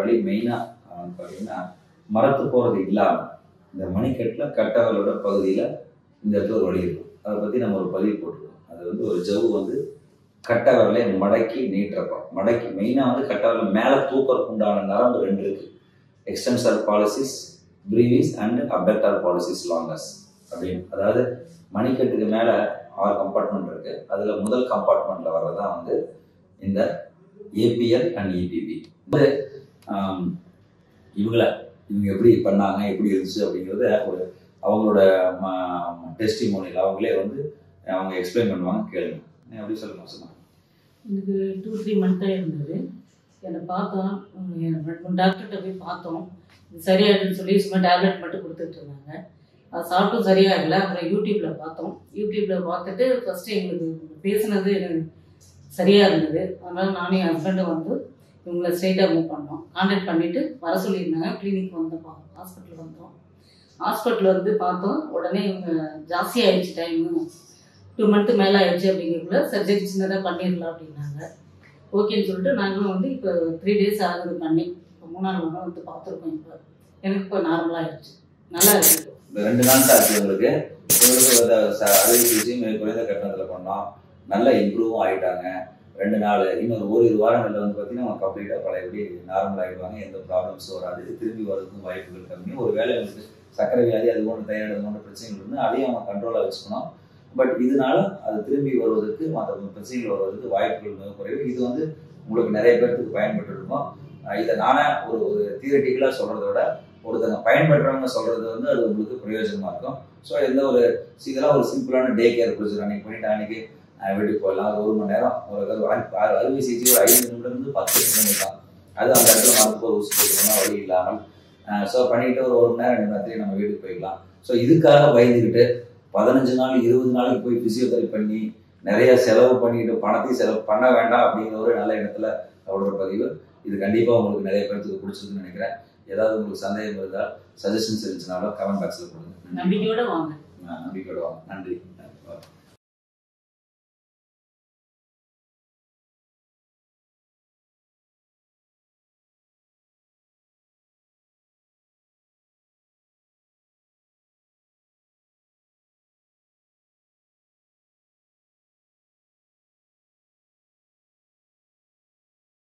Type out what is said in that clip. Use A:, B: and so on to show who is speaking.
A: வழி மெயினாக பார்த்தீங்கன்னா மரத்து போகிறது இல்லாமல் இந்த மணிக்கட்டில் கட்டவரோட பகுதியில் இந்த இடத்துல ஒரு வழி இருக்கும் அதை பற்றி நம்ம ஒரு பதிவு போட்டிருக்கோம் அது வந்து ஒரு ஜவ்வு வந்து கட்டை விரலை மடக்கி நீட்டுறப்போ மடக்கி மெயினாக வந்து கட்டை விரலை மேலே தூக்கறதுக்கு உண்டான நரம்பு ரெண்டு இருக்குது extensor pollicis brevis and abductor pollicis longus அப்படின்னு அதாவது மணிக்கட்டுக்கு மேலே ஆறு கம்பார்ட்மெண்ட் இருக்கு அதில் முதல் கம்பார்ட்மெண்ட்டில் வர்றது தான் வந்து இந்த ஏபிஎல் அண்ட் இபிபி வந்து ஆம், இவங்கள இவங்க எப்படி பண்ணாங்க எப்படி இருந்துச்சு அப்படிங்கிறத ஒரு அவங்களோட டெஸ்டிமோனியில் அவங்களே வந்து அவங்க எக்ஸ்பிளைன் பண்ணுவாங்க கேளுங்க நீ அப்படி சொல்லுங்க சொன்னா
B: எனக்கு டூ த்ரீ மந்த்தாக இருந்தது என்னை பார்த்தோம் உம், என் ரெண்டு மூணு டாக்டர்கிட்ட போய் பார்த்தோம் இது சரியாயிடுன்னு சொல்லி சும்மா டேப்லெட் மட்டும் கொடுத்துட்டு இருந்தாங்க அது சாப்பிட்டும் சரியாகல அப்புறம் யூடியூப்பில் பார்த்தோம் யூடியூப்பில் பார்த்துட்டு ஃபஸ்ட்டு எங்களுக்கு பேசுனது எனக்கு சரியாக இருந்தது அதனால் நானும் என் ஹஸ்பண்டும் வந்து இவங்களை ஸ்ட்ரைட்டாக மூவ் பண்ணோம் கான்டாக்ட் பண்ணிவிட்டு வர சொல்லியிருந்தாங்க கிளினிக் வந்தோம் ஹாஸ்பிட்டல் வந்தோம் ஹாஸ்பிட்டல் வந்து பார்த்தோம் உடனே இவங்க ஜாஸ்தி ஆயிடுச்சு டைமு டூ மந்த்து மேலே ஆயிடுச்சு அப்படிங்கிறதுக்குள்ள சர்ஜரி சின்னதாக பண்ணிடலாம் அப்படின்னாங்க ஓகேன்னு சொல்லிட்டு நாங்களும் வந்து இப்போ த்ரீ டேஸ் ஆகுது பண்ணி இப்போ மூணாவது வாரம் வந்து பார்த்துருக்கோம் இப்போ எனக்கு இப்போ நார்மலாக ஆயிடுச்சு நல்லா இருக்கு இப்போ.
A: இந்த ரெண்டு நாள் ஆச்சு உங்களுக்கு உங்களுக்கு வந்து ச- அறுவை சிகிச்சை மிக குறைந்த கட்டணத்தில் பண்ணோம் நல்லா இம்ப்ரூவும் ஆயிட்டாங்க ரெண்டு நாள் இன்னொரு ஓரிரு வாரங்களில் வந்து பார்த்தீங்கன்னா அவங்க கம்ப்ளீட்டாக பழையபடி நார்மல் ஆகிடுவாங்க எந்த ப்ராப்ளம்ஸும் வராது திரும்பி வரதுக்கும் வாய்ப்புகள் கம்மி ஒரு வேளை உங்களுக்கு சர்க்கரை வியாதி அது போன்ற தைராய்டு அது போன்ற பிரச்சனைகள் இருந்து அதையும் அவங்க கண்ட்ரோலாக வச்சுக்கணும் பட் இதனால அது திரும்பி வருவதற்கு மற்ற பிரச்சனைகள் வருவதற்கு வாய்ப்புகள் மிக குறைவு இது வந்து உங்களுக்கு நிறைய பேர்த்துக்கு பயன்பட்டு இருக்கும் அஹ் இதை நானே ஒரு ஒரு தியரட்டிக்கலாக சொல்கிறத விட ஒருத்தங்க பயன்படுறவங்க சொல்றது வந்து அது உங்களுக்கு பிரயோஜனமா இருக்கும் ஸோ எந்த ஒரு இதெல்லாம் ஒரு சிம்பிளான டே கேர் ப்ரொசீஜர் அன்னைக்கு பண்ணிட்டு அன்னைக்கு அஹ், வீட்டுக்கு போயிடலாம் ஒரு ஒரு மணி நேரம் ஒரு அறு- அறு- அறு- அறுவை சிகிச்சை ஒரு ஐந்து நிமிடம் இருந்து பத்து நிமிடம் தான் அது அந்த இடத்துல மருத்துவ ஊசி போட்டுக்கணும் வழி இல்லாமல் ஸோ பண்ணிட்டு ஒரு ஒரு மணி நேரம் ரெண்டு நேரத்துலேயே நம்ம வீட்டுக்கு போய்க்கலாம் ஸோ இதுக்காக பயந்துக்கிட்டு பதினஞ்சு நாள் இருபது நாளுக்கு போய் பிசியோதெரபி பண்ணி நிறைய செலவு பண்ணிட்டு பணத்தையும் செலவு பண்ண வேண்டாம் அப்படிங்கிற ஒரு நல்ல இடத்துல அவரோட பதிவு இது கண்டிப்பாக உங்களுக்கு நிறைய பேர்த்துக்கு பிடிச்சிருக்குன்னு நினைக்கிறேன் ஏதாவது உங்களுக்கு சந்தேகம் இருந்தால் சஜஷன்ஸ் இருந்துச்சுனாலும் கமெண்ட் பாக்ஸில் கொடுங்க
B: நம்பிக்கையோட வாங்க
A: நான் நம்பிக்கையோட வாங்க நன்றி